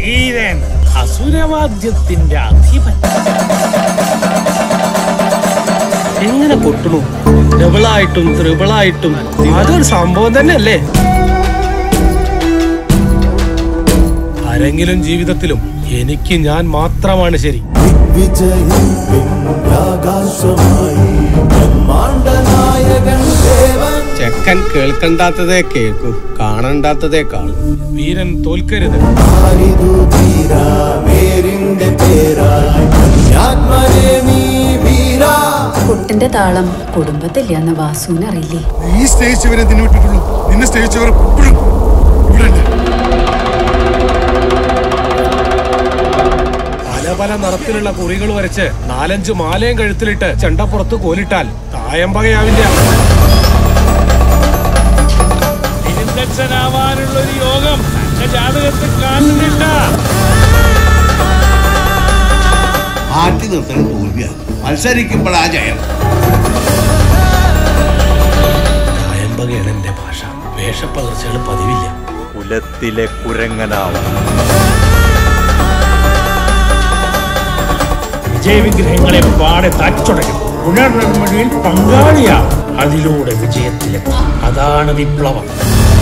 വീരൻ അസുരവാദ്യത്തിന്റെ അധിപൻ എങ്ങനെ പൊട്ടണു ഡബിളായിട്ടും ത്രിബിളായിട്ടും അതൊരു സംഭവം തന്നെയല്ലേ ആരെങ്കിലും ജീവിതത്തിലും എനിക്ക് ഞാൻ മാത്രമാണ് ശരി ചെക്കൻ കേൾക്കണ്ടാത്തതേ കേൾക്കൂ കാണണ്ടാത്തതേ കാണും വീരൻ തോൽക്കരുത് കുട്ടിന്റെ താളം കുടുംബത്തില്ലാന്ന് വാസുവിന് അറിയില്ലേ ഈ സ്റ്റേജ് വരെ നിന്നെ വിട്ടിട്ടുള്ളൂ നിന്നെ സ്റ്റേജ് വരെ ഇപ്പോഴും ഇവിടെ അല്ലേ പല പല നിറത്തിലുള്ള കുറികൾ വരച്ച് നാലഞ്ച് മാലയും കഴുത്തിലിട്ട് ചെണ്ടപ്പുറത്ത് കോലിട്ടാൽ തായമ്പകയാവില്ല തിരുന്തച്ഛനാവാനുള്ള ഒരു യോഗം തന്റെ ജാതകത്തിൽ കാണുന്നില്ല ആറ്റി നിർത്തൽ തോൽവിയാണ് മത്സരിക്കുമ്പോഴാ ജയം തായമ്പകയാണ് എന്റെ ഭാഷ വേഷപ്പകർച്ചകൾ പതിവില്ല കുലത്തിലെ കുരങ്ങനാവും വിജയവിഗ്രഹങ്ങളെ പാടെ തച്ചുടയ്ക്കും പുനർനിർമ്മിതിയിൽ പങ്കാളിയാവും അതിലൂടെ വിജയത്തിലെത്തും അതാണ് വിപ്ലവം